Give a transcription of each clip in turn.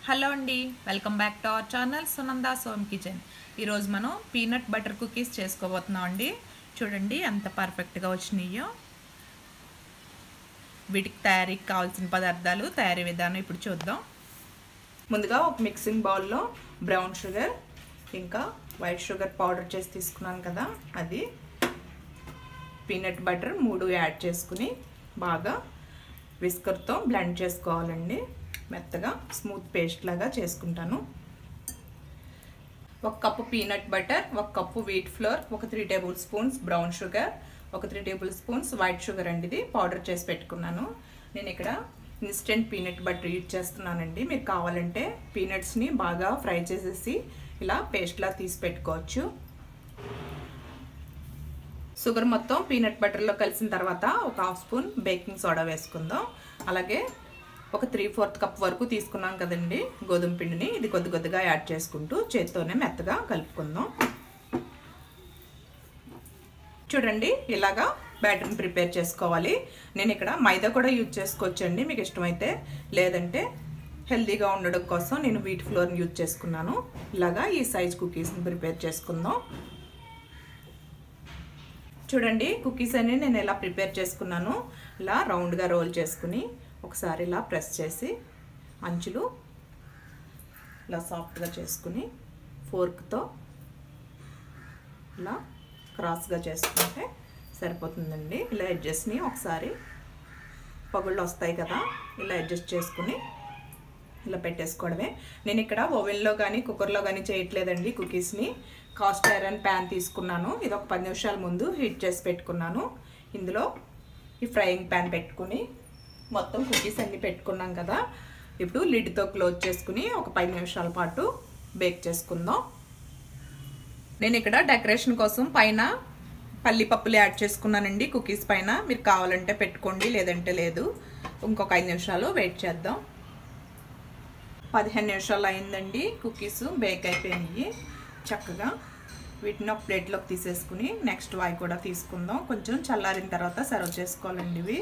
hello అండి welcome back to our channel Sunanda Som kitchen ఈరోజు మనం పీనట్ బటర్ కుకీస్ చేసుకోబోతున్నాం అండి చూడండి ఎంత పర్ఫెక్ట్గా వచ్చినాయో వీటికి తయారీకి కావాల్సిన పదార్థాలు తయారీ విధానం ఇప్పుడు చూద్దాం ముందుగా ఒక మిక్సింగ్ బౌల్లో బ్రౌన్ షుగర్ ఇంకా వైట్ షుగర్ పౌడర్ చేసి తీసుకున్నాను కదా అది పీనట్ బటర్ మూడు యాడ్ చేసుకుని బాగా విస్కర్తో బ్లెండ్ చేసుకోవాలండి మెత్తగా స్మూత్ పేస్ట్ లాగా చేసుకుంటాను ఒక కప్పు పీనట్ బటర్ ఒక కప్పు వీట్ ఫ్లోర్ ఒక three tablespoons brown sugar ఒక three tablespoons white sugar అండి ఇది పౌడర్ చేసి పెట్టుకున్నాను నేను ఇక్కడ ఇన్స్టెంట్ పీనట్ బటర్ యూజ్ చేస్తున్నానండి మీరు కావాలంటే పీనట్స్ని బాగా ఫ్రై చేసేసి ఇలా పేస్ట్లా తీసి పెట్టుకోవచ్చు షుగర్ మొత్తం పీనట్ బటర్లో కలిసిన తర్వాత ఒక హాఫ్ స్పూన్ బేకింగ్ సోడా వేసుకుందాం అలాగే ఒక త్రీ ఫోర్త్ కప్ వరకు తీసుకున్నాం కదండి గోధుమ పిండిని ఇది కొద్ది కొద్దిగా యాడ్ చేసుకుంటూ చేత్తోనే మెత్తగా కలుపుకుందాం చూడండి ఇలాగా బ్యాటర్ని ప్రిపేర్ చేసుకోవాలి నేను ఇక్కడ మైదా కూడా యూజ్ చేసుకోవచ్చండి మీకు ఇష్టమైతే లేదంటే హెల్తీగా ఉండడం కోసం నేను వీట్ ఫ్లోర్ని యూజ్ చేసుకున్నాను ఇలాగా ఈ సైజ్ కుకీస్ని ప్రిపేర్ చేసుకుందాం చూడండి కుకీస్ అన్ని నేను ఎలా ప్రిపేర్ చేసుకున్నాను ఇలా రౌండ్గా రోల్ చేసుకుని ఒకసారి ఇలా ప్రెస్ చేసి అంచులు ఇలా సాఫ్ట్గా చేసుకుని ఫోర్క్తో ఇలా క్రాస్గా చేసుకుంటే సరిపోతుందండి ఇలా ఎడ్జస్ట్ని ఒకసారి పగుళ్ళు వస్తాయి కదా ఇలా అడ్జస్ట్ చేసుకుని ఇలా పెట్టేసుకోవడమే నేను ఇక్కడ ఓవెన్లో కానీ కుక్కర్లో కానీ చేయట్లేదండి కుకీస్ని కాస్ట్ ఐరన్ ప్యాన్ తీసుకున్నాను ఇది ఒక పది నిమిషాల ముందు హీట్ చేసి పెట్టుకున్నాను ఇందులో ఈ ఫ్రైయింగ్ ప్యాన్ పెట్టుకుని మొత్తం కుకీస్ అన్నీ పెట్టుకున్నాం కదా ఇప్పుడు లిడ్తో క్లోజ్ చేసుకుని ఒక పది నిమిషాల పాటు బేక్ చేసుకుందాం నేను ఇక్కడ డెకరేషన్ కోసం పైన పల్లి పప్పులు యాడ్ చేసుకున్నానండి కుకీస్ పైన మీరు కావాలంటే పెట్టుకోండి లేదంటే లేదు ఇంకొక ఐదు నిమిషాలు వెయిట్ చేద్దాం పదిహేను నిమిషాలు అయిందండి కుకీస్ బేక్ అయిపోయినాయి చక్కగా వీటిని ఒక ప్లేట్లోకి తీసేసుకుని నెక్స్ట్ వాయి కూడా తీసుకుందాం కొంచెం చల్లారిన తర్వాత సర్వ్ చేసుకోవాలండి ఇవి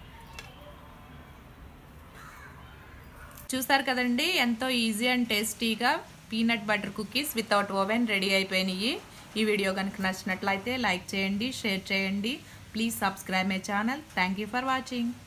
చూసారు కదండి ఎంతో ఈజీ అండ్ టేస్టీగా peanut butter cookies without oven ready అయిపోయినాయి ఈ వీడియో కనుక నచ్చినట్లయితే లైక్ చేయండి షేర్ చేయండి please subscribe my channel thank for watching